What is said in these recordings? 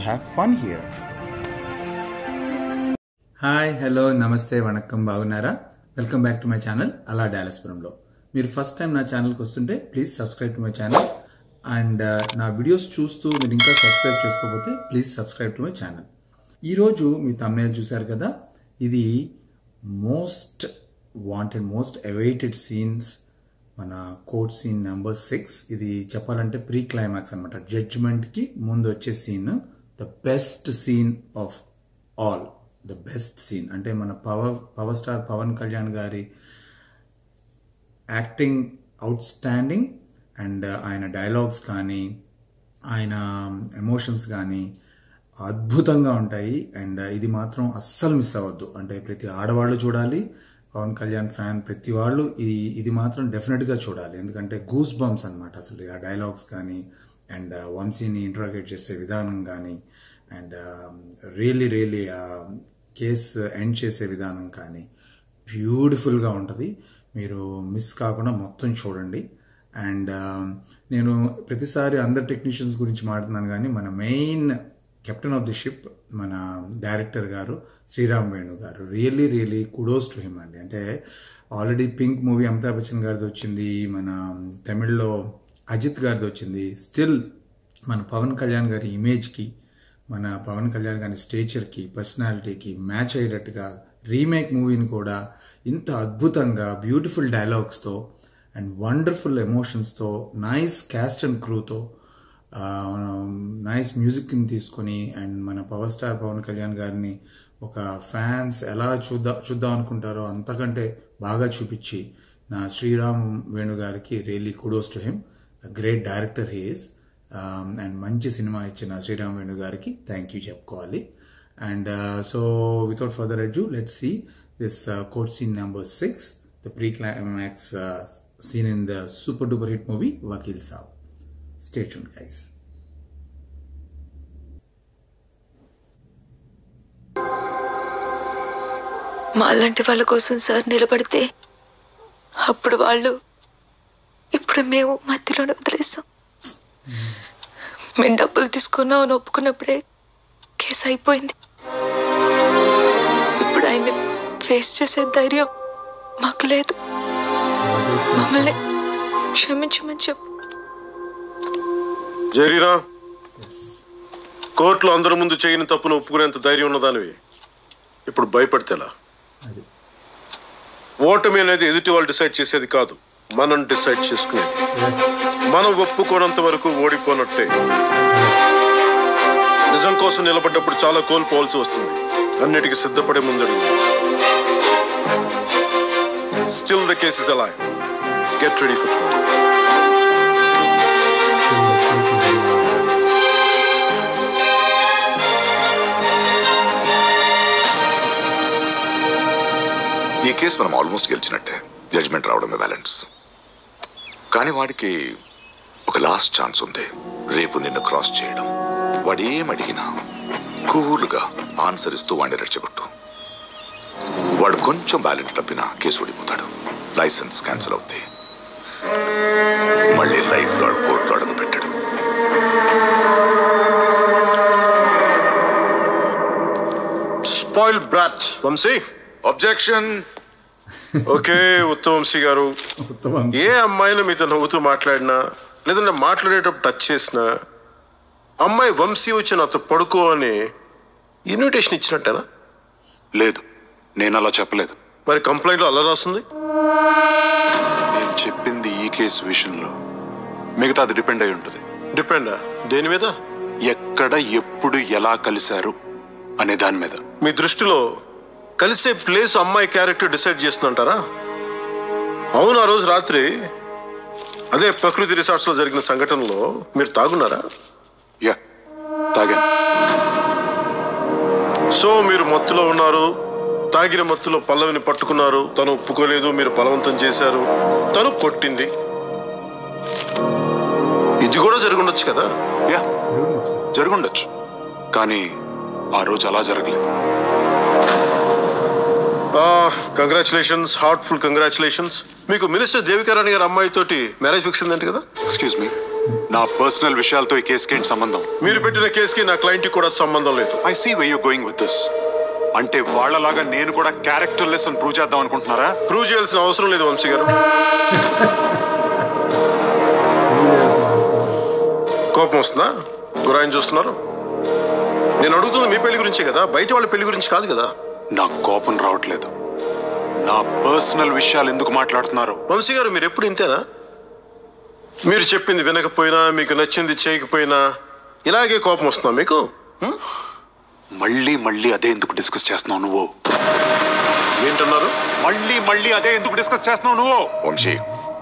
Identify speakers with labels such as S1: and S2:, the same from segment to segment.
S1: have fun here. Hi hello నమస్తే వణక్కం బాగున్నారా welcome back to my channel అలా డాలస్పురంలో మీరు ఫస్ట్ టైం నా ఛానల్కి వస్తుంటే please subscribe to my channel and నా వీడియోస్ చూస్తూ మీరు ఇంకా సబ్స్క్రైబ్ చేసుకోకపోతే please subscribe to my channel ఈరోజు మీ తమ్నేల్ చూశారు కదా ఇది most wanted most awaited scenes మన కోర్ట్ సీన్ నెంబర్ సిక్స్ ఇది చెప్పాలంటే ప్రీ క్లైమాక్స్ అనమాట జడ్జిమెంట్కి ముందు వచ్చే scene the best scene of all the best scene అంటే మన power power star Pawan Kalyan garu acting outstanding and ఆయన డైలాగ్స్ కానీ ఆయన ఎమోషన్స్ కానీ అద్భుతంగా ఉంటాయి అండ్ ఇది మాత్రం అస్సలు మిస్ అవ్వద్దు అంటే ప్రతి ఆడవాళ్ళు చూడాలి పవన్ కళ్యాణ్ ఫ్యాన్ ప్రతి వాళ్ళు ఇది ఇది మాత్రం డెఫినెట్గా చూడాలి ఎందుకంటే గూస్ బంప్స్ అనమాట అసలు ఆ డైలాగ్స్ కానీ అండ్ వంశీని ఇంట్రాగేట్ చేసే విధానం కానీ and really really case end చేసే విధానం కానీ బ్యూటిఫుల్గా ఉంటుంది మీరు మిస్ కాకుండా మొత్తం చూడండి అండ్ నేను ప్రతిసారి అందరు టెక్నీషియన్స్ గురించి మాట్లాడుతున్నాను కానీ మన main captain of the ship మన director garu Sriram Venu garu really really kudos to him అండి అంటే already Pink movie Amitabh Bachchan గారిది వచ్చింది మన తమిళ్లో అజిత్ గారిది వచ్చింది స్టిల్ మన పవన్ కళ్యాణ్ గారి ఇమేజ్కి మన పవన్ కళ్యాణ్ గారి స్టేచర్కి పర్సనాలిటీకి మ్యాచ్ అయ్యేటట్టుగా రీమేక్ మూవీని కూడా ఇంత అద్భుతంగా బ్యూటిఫుల్ డైలాగ్స్తో అండ్ వండర్ఫుల్ ఎమోషన్స్తో నైస్ క్యాస్ట్ అండ్ క్రూతో నైస్ మ్యూజిక్ని తీసుకొని అండ్ మన పవర్ స్టార్ పవన్ కళ్యాణ్ గారిని ఒక ఫ్యాన్స్ ఎలా చూద్దాం చూద్దాం అనుకుంటారో అంతకంటే బాగా చూపించి నా శ్రీరామ్ వేణు గారికి really kudos to him great director he is and మంచి సినిమా ఇచ్చిన శ్రీరామ్ వేణు గారికి థ్యాంక్ యూ చెప్పుకోవాలి and so without further ado let see this court scene number six the pre climax scene in the super duper hit movie Vakeel Saab stay tuned guys
S2: మాలాంటి వాళ్ళ కోసం sir నిలబడితే అప్పుడు వాళ్ళు ఇప్పుడు మేము మధ్యలోనే వదిలేసాం మేము డబ్బులు తీసుకున్నాం అని ఒప్పుకున్నప్పుడే కేసు అయిపోయింది ఇప్పుడు ఆయన్ని ఫేస్ చేసే ధైర్యం మాకు లేదు మమ్మల్ని క్షమించమని చెప్పు
S3: జరీరా కోర్టులో అందరి ముందు చేయని తప్పును ఒప్పుకునేంత ధైర్యం ఉన్నదానివి ఇప్పుడు భయపడితేలా ఓటమి అనేది ఎదుటి వాళ్ళు డిసైడ్ చేసేది కాదు మనం డిసైడ్ చేసుకునేది మనం ఒప్పుకోనంత వరకు ఓడిపోనట్టే నిజం కోసం నిలబడ్డప్పుడు చాలా కోల్పోవాల్సి వస్తుంది అన్నిటికీ సిద్ధపడే ముందడుగు స్టిల్ ద కేసెస్ అలా గెట్ రెడీ ఫర్
S4: ఈ కేసు మనం ఆల్మోస్ట్ గెలిచినట్టే జడ్జ్మెంట్ రావడమే బ్యాలెన్స్ కానీ వాడికి ఒక లాస్ట్ ఛాన్స్ ఉంది రేపు నిన్ను క్రాస్ చేయడం వాడు ఏం అడిగినా కూల్గా ఆన్సర్ ఇస్తూ వాడిని రెచ్చగొట్టు వాడు కొంచెం బ్యాలెన్స్ తప్పినా కేసు ఓడిపోతాడు లైసెన్స్ క్యాన్సిల్ అవుద్ది మళ్ళీ లైఫ్ లో కోర్టులో అడుగు పెట్టాడు
S3: spoil brat Vamshi
S4: objection
S3: okay Uttam Vamshi garu
S1: ఉత్తమం
S3: ఏ అమ్మాయిలు మీతో నవ్వుతూ మాట్లాడినా లేదంటే మాట్లాడేటప్పుడు టచ్ చేసినా అమ్మాయి వంశీ వచ్చి నాతో పడుకో అని ఇన్విటేషన్ ఇచ్చినట్టేనా
S5: లేదు నేను అలా చెప్పలేదు
S3: మరి కంప్లైంట్లో అలా రాస్తుంది
S5: నేను చెప్పింది ఈ కేసు విషయంలో మిగతా అది డిపెండ్ అయి ఉంటుంది
S3: డిపెండా దేని మీద
S5: ఎక్కడ ఎప్పుడు ఎలా కలిశారు అనే దాని మీద
S3: మీ దృష్టిలో కలిసే ప్లేస్ అమ్మాయి క్యారెక్టర్ డిసైడ్ చేస్తుందంటారా అవును ఆ రోజు రాత్రి అదే ప్రకృతి రిసార్ట్స్ లో జరిగిన సంఘటనలో మీరు తాగున్నారా
S5: యా తాగాను
S3: సో మీరు మత్తులో ఉన్నారు తాగిన మత్తులో పల్లవిని పట్టుకున్నారు తను ఒప్పుకోలేదు మీరు బలవంతం చేశారు తను కొట్టింది ఇది కూడా జరుగుండొచ్చు కదా
S5: యా జరుగుండొచ్చు కానీ ఆ రోజు అలా జరగలేదు
S3: కంగ్రాచులేషన్స్ హార్ట్ఫుల్ కంగ్రాచులేషన్స్ మీకు మినిస్టర్ దేవికారాణి గారి అమ్మాయితోటి మ్యారేజ్ ఫిక్స్ అయిందంట కదా
S5: ఎక్స్క్యూజ్ మీ నా పర్సనల్ విషయాలతో ఈ కేసుకి ఏంటి సంబంధం
S3: మీరు పెట్టిన కేసుకి నా క్లయింట్ కూడా సంబంధం లేదు
S5: I see why you going with this అంటే వాళ్ళలాగా నేను కూడా క్యారెక్టర్ లెస్ అని ప్రూవ్ చేద్దాం అనుకుంటున్నారా
S3: ప్రూవ్ చేయాల్సిన అవసరం లేదు వంశీ గారు కోపం వస్తుందా గురాయిని చూస్తున్నారు నేను అడుగుతుంది మీ పెళ్లి గురించే కదా బయట వాళ్ళ పెళ్లి గురించి కాదు కదా
S5: నాకు కోపం రావట్లేదు నా పర్సనల్ విషయాలు ఎందుకు మాట్లాడుతున్నారు
S3: వంశీ గారు మీరు ఎప్పుడు ఇంతేనా మీరు చెప్పింది వినకపోయినా మీకు నచ్చింది చేయకపోయినా ఇలాగే కోపం వస్తుందా మీకు హ్మ్?
S5: మళ్ళీ మళ్ళీ అదే ఎందుకు డిస్కస్ చేస్తున్నావు నువ్వు
S3: ఏంటన్నారు
S5: మళ్ళీ మళ్ళీ అదే ఎందుకు డిస్కస్ చేస్తున్నావు నువ్వు
S4: వంశీ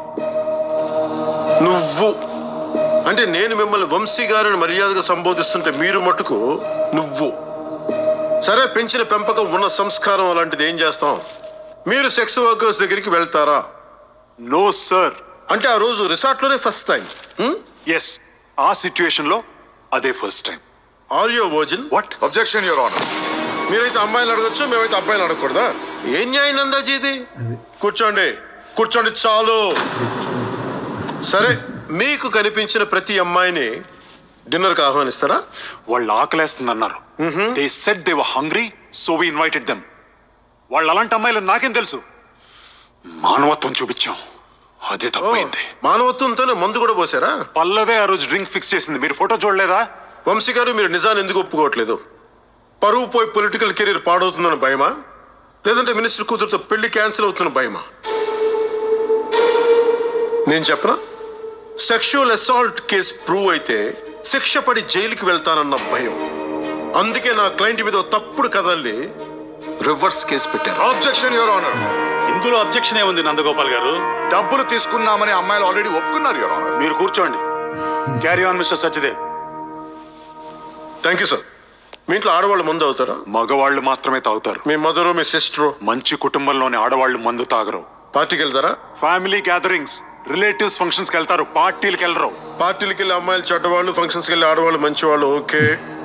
S3: నువ్వు అంటే నేను మిమ్మల్ని వంశీ గారిని మర్యాదగా సంబోధిస్తుంటే మీరు మటుకు నువ్వు సరే పెంచిన పెంపకం ఉన్న సంస్కారం అలాంటిది ఏం చేస్తాం మీరు సెక్స్ వర్కర్స్ దగ్గరికి వెళ్తారా
S5: నో సార్
S3: అంటే ఆ రోజు రిసార్ట్లోనే ఫస్ట్ టైం
S5: ఎస్ ఆ సిచ్యుయేషన్ లో అదే first time
S3: are you virgin
S5: what
S4: objection your honour
S3: మీరైతే అమ్మాయిలు అడగచ్చు మేమైతే అబ్బాయిలు అడగకూడదా ఏం న్యాయం అందాజీ ఇది కూర్చోండి కూర్చోండి చాలు సరే మీకు కనిపించిన ప్రతి అమ్మాయిని డిన్నర్కి ఆహ్వానిస్తారా
S5: వాళ్ళు ఆకలేస్తుంది అన్నారు they said they were hungry so we invited them వాళ్ళు అలాంటి అమ్మాయిలు నాకేం తెలుసు మానవత్వం చూపించాం అదే
S3: ఓ,
S5: తప్పైంది
S3: మానవత్వంతోనే మందు కూడా పోసారా
S5: పల్లవే ఆ రోజు డ్రింక్ ఫిక్స్ చేసింది మీరు ఫోటో చూడలేదా
S3: వంశీ గారు మీరు నిజాన్ని ఎందుకు ఒప్పుకోవట్లేదు పరువు పోయి పొలిటికల్ కెరీర్ పాడవుతుందని భయమా లేదంటే మినిస్టర్ కూతురుతో పెళ్లి క్యాన్సిల్ అవుతున్న భయమా నేను చెప్పనా సెక్షువల్ అసాల్ట్ కేసు ప్రూవ్ అయితే శిక్ష పడి జైలుకి వెళ్తానన్న భయం అందుకే నా క్లయింట్ మీద ఓ తప్పుడు కదల్లి రివర్స్ కేసు పెట్టారు
S4: అబ్జెక్షన్ యువర్ ఆనర్
S6: ఇందులో అబ్జెక్షన్ ఏముంది నందగోపాల్ గారు
S4: డబ్బులు తీసుకున్నామని అమ్మాయిలు ఆల్రెడీ ఒప్పుకున్నారు యువర్ ఆనర్
S6: మీరు కూర్చోండి carry on mister Satyadev
S3: thank you sir మీ ఇంట్లో ఆడవాళ్ళు మందు అవుతారా
S5: మగవాళ్ళు మాత్రమే తాగుతారు
S3: మీ మదరు మీ సిస్టరు
S5: మంచి కుటుంబంలోని ఆడవాళ్ళు మందు తాగరు
S3: పార్టీకి వెళ్తారా
S5: ఫ్యామిలీ గ్యాదరింగ్స్ రిలేటివ్స్ ఫంక్షన్స్ కి వెళ్తారు పార్టీలకు వెళ్ళరు
S3: పార్టీలకి వెళ్ళి అమ్మాయిలు చెడ్డవాళ్ళు ఫంక్షన్స్కి వెళ్ళి ఆడవాళ్ళు మంచివాళ్ళు ఓకే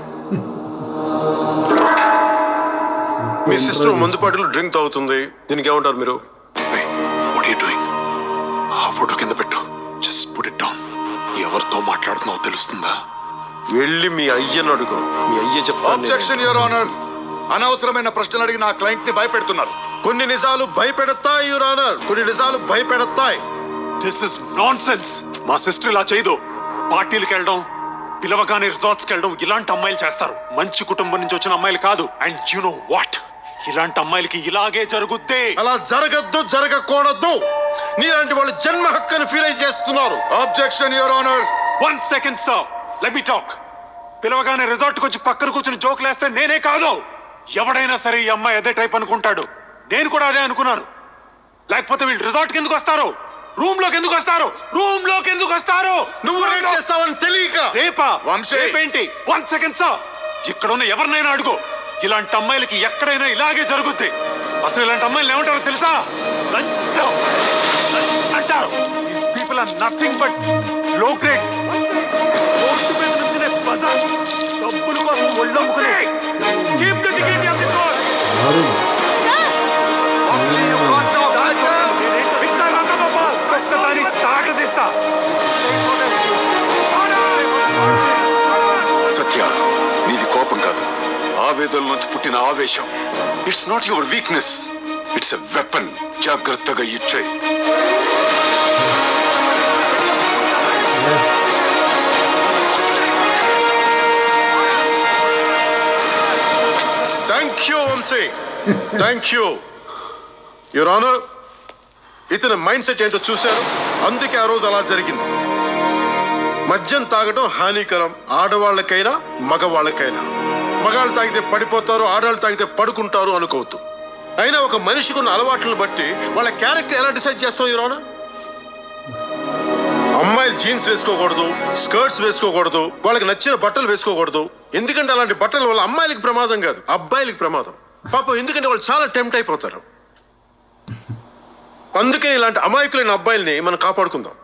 S3: మీ సిస్టర్ మందు పాటలు డ్రింక్ తాగుతుంది దీనికి ఏమంటారు మీరు
S5: వాట్ యూ డూయింగ్ ఆ ఫోటో కింద పెట్టు జస్ట్ పుట్ ఇట్ డౌన్ ఎవరితో మాట్లాడుతున్నావో తెలుస్తుందా
S3: వెళ్ళి మీ అయ్యను అడుగు మీ అయ్య చెప్తాను నేను.
S4: అబ్జెక్షన్ యువర్ ఆనర్ అనవసరమైన ప్రశ్నలు అడిగి నా క్లయింట్ ని భయపెడుతున్నారు
S3: కొన్ని నిజాలు భయపెడతాయి యువర్ ఆనర్ కొన్ని నిజాలు భయపెడతాయి
S5: దిస్ ఇస్ నాన్ సెన్స్ మా సిస్టర్ ఇలా చేయదు పార్టీలకు వెళ్ళడం పిలవగానే రిసార్ట్స్కి వెళ్ళడం ఇలాంటి అమ్మాయిలు చేస్తారు మంచి కుటుంబం నుంచి వచ్చిన అమ్మాయిలు కాదు అండ్ యు నో వాట్ ఇలాంటి అమ్మాయిలకి ఇలాగే జరుగుద్ది
S3: అలా జరగద్దు జరగకూడదు నీలాంటి వాళ్ళు జన్మ హక్కుని ఫీల్ అయి చేస్తున్నారు
S4: objection your honour
S5: one second sir let me talk పిలవగానే రిసార్ట్ వచ్చి పక్కన కూర్చుని జోకులు వేస్తే నేనే కాదు ఎవడైనా సరే ఈ అమ్మాయి అదే టైప్ అనుకుంటాడు నేను కూడా అదే అనుకున్నాను లేకపోతే వీళ్ళు రిసార్ట్కి ఎందుకు వస్తారు రూమ్ లోకి ఎందుకు వస్తారు రూమ్ లోకి ఎందుకు వస్తారు
S3: నువ్వు రేట్ చేస్తావని తెలియక
S5: రేపా
S4: వంశీ.
S5: రేపేంటి వన్ సెకండ్ సార్ ఇక్కడ ఉన్న ఎవరినైనా అడుగు ఇలాంటి అమ్మాయిలకి ఎక్కడైనా ఇలాగే జరుగుద్ది అసలు ఇలాంటి అమ్మాయిలు ఏమంటారో తెలుసా లంచం. అంటారు people are nothing but low grade డబ్బుల కోసం ఒళ్ళొప్పుకునే keep the dignity of the court ఒక్కసారి తాటదిస్తా
S4: సత్య నీది కోపం కాదు ఆవేదన నుంచి పుట్టిన ఆవేశం it's not your weakness it's a weapon జాగ్రత్తగా ఇచ్చే
S3: thank you Vamshi thank you your honour ఇతని మైండ్ సెట్ ఏంటో చూశారు అందుకే ఆ రోజు అలా జరిగింది మద్యం తాగడం హానికరం ఆడవాళ్ళకైనా మగవాళ్ళకైనా మగాళ్ళు తాగితే పడిపోతారు ఆడవాళ్ళు తాగితే పడుకుంటారు అనుకోవద్దు అయినా ఒక మనిషికి ఉన్న అలవాట్లను బట్టి వాళ్ళ క్యారెక్టర్ ఎలా డిసైడ్ చేస్తాం యువర్ ఆనర్ అమ్మాయిలు జీన్స్ వేసుకోకూడదు స్కర్ట్స్ వేసుకోకూడదు వాళ్ళకి నచ్చిన బట్టలు వేసుకోకూడదు ఎందుకంటే అలాంటి బట్టల వల్ల అమ్మాయిలకి ప్రమాదం కాదు అబ్బాయిలకి ప్రమాదం పాపం ఎందుకంటే వాళ్ళు చాలా టెంప్ట్ అయిపోతారు అందుకని ఇలాంటి అమాయకులైన అబ్బాయిల్ని మనం కాపాడుకుందాం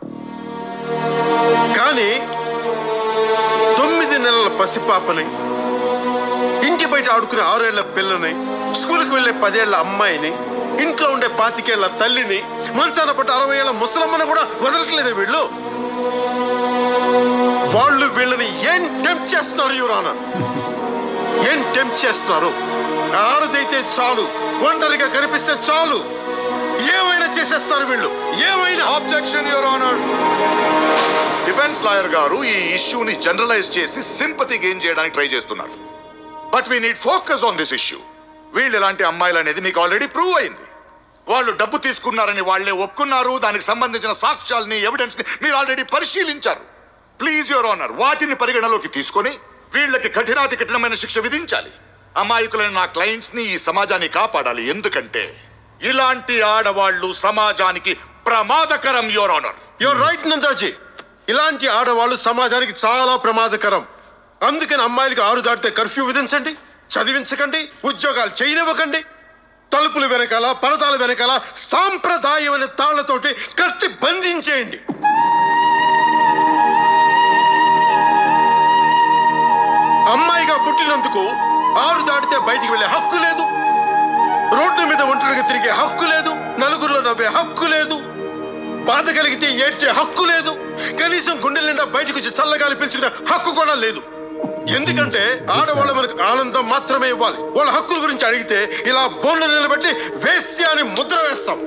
S3: కానీ తొమ్మిది నెలల పసిపాపని ఇంటి బయట ఆడుకునే ఆరేళ్ల పిల్లని స్కూల్కి వెళ్లే పదేళ్ల అమ్మాయిని ఇంట్లో ఉండే పాతికేళ్ల తల్లిని మంచాన పట్టు అరవై ఏళ్ల ముసలమ్మను కూడా వదలట్లేదే వీళ్ళు వాళ్ళు వీళ్ళని ఏం టెంప్ట్ చేస్తున్నారు యువరానా ఏం టెంప్ట్ చేస్తున్నారు ఆడదైతే చాలు ఒంటరిగా కనిపిస్తే చాలు ఏమైనా చేసేస్తారు వీళ్ళు ఏమైనా
S4: objection your honour defence lawyer garu ఈ ఇష్యూని జనరలైజ్ చేసి సింపతి గెయిన్ చేయడానికి ట్రై చేస్తున్నారు but we need focus on this issue వీళ్ళు ఇలాంటి అమ్మాయిలు అనేది మీకు ఆల్రెడీ ప్రూవ్ అయింది వాళ్ళు డబ్బు తీసుకున్నారని వాళ్ళే ఒప్పుకున్నారు దానికి సంబంధించిన సాక్ష్యాలని ఎవిడెన్స్ ని మీరు ఆల్రెడీ పరిశీలించారు ప్లీజ్ యువర్ ఆనర్ వాటిని పరిగణలోకి తీసుకొని వీళ్ళకి కఠినాతి కఠినమైన శిక్ష విధించాలి అమాయకులైన నా క్లయింట్స్ ని ఈ సమాజాన్ని కాపాడాలి ఎందుకంటే ఇలాంటి ఆడవాళ్ళు సమాజానికి ప్రమాదకరం your honour
S3: your right Nandaji ఇలాంటి ఆడవాళ్ళు సమాజానికి చాలా ప్రమాదకరం అందుకని అమ్మాయిలకి ఆరు దాటితే కర్ఫ్యూ విధించండి చదివించకండి ఉద్యోగాలు చేయనివ్వకండి తలుపులు వెనకాల పరదాల వెనకాల సాంప్రదాయమైన తాళ్లతోటి కట్టి బంధించేయండి అమ్మాయిగా పుట్టినందుకు ఆరు దాటితే బయటికి వెళ్ళే హక్కు లేదు రోడ్డు మీద ఒంటరిగా తిరిగే హక్కు లేదు నలుగురిలో నవ్వే హక్కు లేదు బాధ కలిగితే ఏడ్చే హక్కు లేదు కనీసం గుండెల నిండా బయటకు వచ్చి చల్లగాలి పీల్చుకునే హక్కు కూడా లేదు ఎందుకంటే ఆడవాళ్ళు మనకు ఆనందం మాత్రమే ఇవ్వాలి వాళ్ళ హక్కుల గురించి అడిగితే ఇలా బోన్లు నిలబెట్టి వేశ్య అని ముద్ర వేస్తాం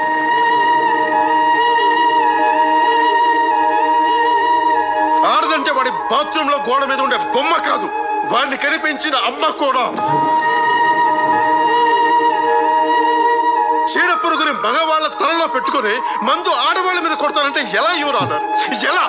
S3: ఆడదంటే వాడి బాత్రూమ్ లో గోడ మీద ఉండే బొమ్మ కాదు వాడిని కనిపించిన అమ్మ కూడా చీడ పురుగుని మగవాళ్ళ తలలో పెట్టుకొని మందు ఆడవాళ్ళ మీద కొడతానంటే ఎలా యువరానర్ ఎలా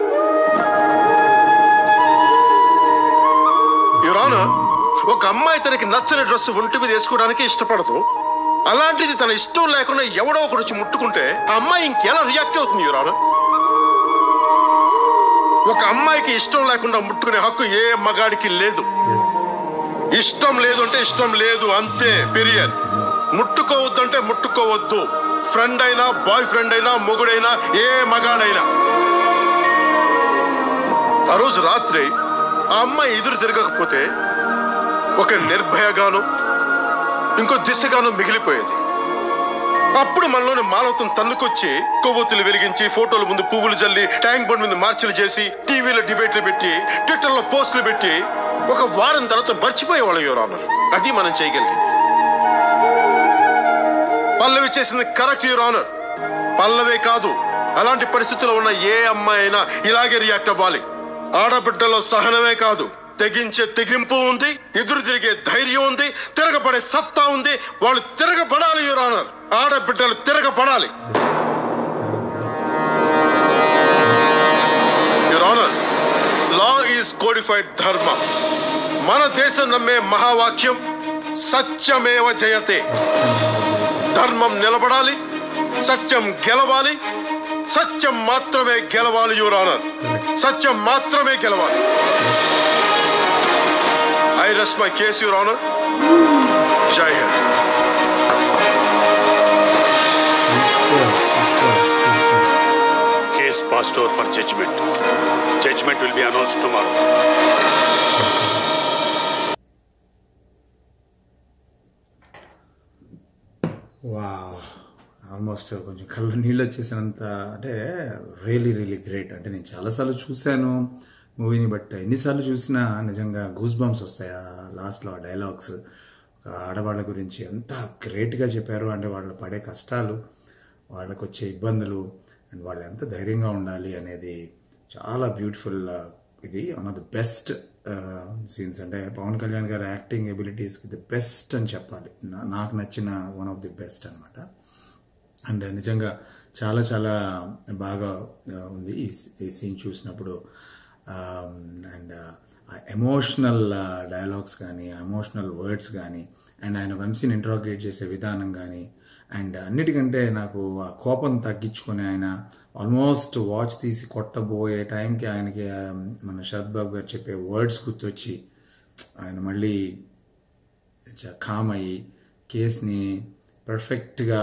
S3: యువరానర్ ఒక అమ్మాయి తనకి నచ్చని డ్రెస్ ఒంటి మీద వేసుకోవడానికి ఇష్టపడదు అలాంటిది తన ఇష్టం లేకుండా ఎవడో ఒకడు వచ్చి ముట్టుకుంటే ఆ అమ్మాయి ఇంకెలా రియాక్ట్ అవుతుంది యువరానర్ ఒక అమ్మాయికి ఇష్టం లేకుండా ముట్టుకునే హక్కు ఏ మగాడికి లేదు ఇష్టం లేదు అంటే ఇష్టం లేదు అంతే పీరియడ్ ముట్టుకోవద్దంటే ముట్టుకోవద్దు ఫ్రెండ్ అయినా బాయ్ ఫ్రెండ్ అయినా మొగుడైనా ఏ మగాడైనా ఆ రోజు రాత్రి ఆ అమ్మాయి ఎదురు తిరగకపోతే ఒక నిర్భయగాను ఇంకో దిశగాను మిగిలిపోయేది అప్పుడు మనలోని మానవత్వం తన్నుకొచ్చి కొవ్వొత్తులు వెలిగించి ఫోటోల ముందు పువ్వులు జల్లి ట్యాంక్ బండ్ మీద మార్చిలు చేసి టీవీలో డిబేట్లు పెట్టి ట్విట్టర్లో పోస్టులు పెట్టి ఒక వారం తర్వాత మర్చిపోయేవాళ్ళం యువరానర్ అది మనం చేయగలిగేది పల్లవి చేసింది కరెక్ట్ యువర్ ఆనర్ పల్లవే కాదు అలాంటి పరిస్థితుల్లో ఉన్న ఏ అమ్మాయి అయినా ఇలాగే రియాక్ట్ అవ్వాలి ఆడబిడ్డలో సహనమే కాదు తెగించే తెగింపు ఉంది ఎదురు తిరిగే ధైర్యం ఉంది తిరగబడే సత్తా ఉంది వాళ్ళు తిరగబడాలి యువర్ ఆనర్ ఆడబిడ్డలు తిరగబడాలి your honour law is codified ధర్మ మన దేశం నమ్మే మహావాక్యం సత్యమేవ జయతే ధర్మం నిలబడాలి సత్యం గెలవాలి సత్యం మాత్రమే గెలవాలి యువర్ ఆనర్ సత్యం మాత్రమే గెలవాలి I rest my case your honour జై హింద్
S6: Case passed over for judgment. Judgment will be announced tomorrow.
S1: వా ఆల్మోస్ట్ కొంచెం కళ్ళు నీళ్ళు వచ్చేసినంత అంటే రియలీ రియలీ గ్రేట్ అంటే నేను చాలాసార్లు చూశాను మూవీని బట్ ఎన్నిసార్లు చూసినా నిజంగా గూస్ బంప్స్ వస్తాయి ఆ లాస్ట్లో ఆ డైలాగ్స్ ఒక ఆడవాళ్ళ గురించి ఎంత గ్రేట్గా చెప్పారు అంటే వాళ్ళు పడే కష్టాలు వాళ్ళకు వచ్చే ఇబ్బందులు అండ్ వాళ్ళు ఎంత ధైర్యంగా ఉండాలి అనేది చాలా బ్యూటిఫుల్ ఇది one of the best scenes అంటే Pawan Kalyan garu acting ఎబిలిటీస్కి the best అని చెప్పాలి నా- నాకు నచ్చిన వన్ ఆఫ్ ది బెస్ట్ అనమాట అండ్ నిజంగా చాలా చాలా బాగా ఆ, ఉంది ఈ ఈ సీన్ చూసినప్పుడు అండ్ ఎమోషనల్ డైలాగ్స్ కానీ ఎమోషనల్ వర్డ్స్ కానీ అండ్ ఆయన వంశీని ఇంట్రాగేట్ చేసే విధానం కానీ అండ్ అన్నిటికంటే నాకు ఆ కోపం తగ్గించుకొని ఆయన ఆల్మోస్ట్ వాచ్ తీసి కొట్టబోయే టైంకి ఆయనకి ఆ, మన శరత్ బాబు గారు చెప్పే వర్డ్స్ గుర్తొచ్చి ఆయన మళ్ళీ కామ్ అయ్యి కేస్ని పర్ఫెక్ట్గా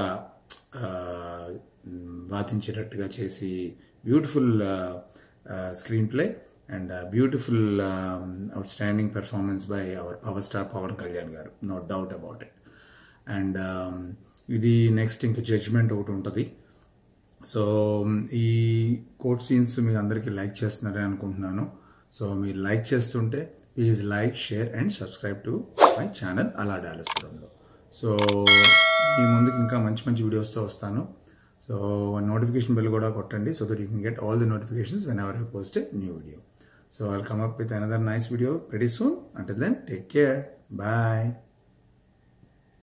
S1: వాదించేటట్టుగా చేసి beautiful screenplay and beautiful outstanding performance by our power star Pawan Kalyan garu no doubt about it and ఇది నెక్స్ట్ ఇంకా జడ్జ్మెంట్ ఒకటి ఉంటుంది సో ఈ కోట్ సీన్స్ మీ అందరికీ లైక్ చేస్తున్నారని అనుకుంటున్నాను సో మీరు లైక్ చేస్తుంటే please like share and subscribe to my channel అలా డాలస్పురంలో సో మీ ముందుకు ఇంకా మంచి మంచి వీడియోస్తో వస్తాను సో నోటిఫికేషన్ బిల్ కూడా కొట్టండి so that you can get all the notifications whenever I post a new video so I'll come up with another nice video very soon until then take care bye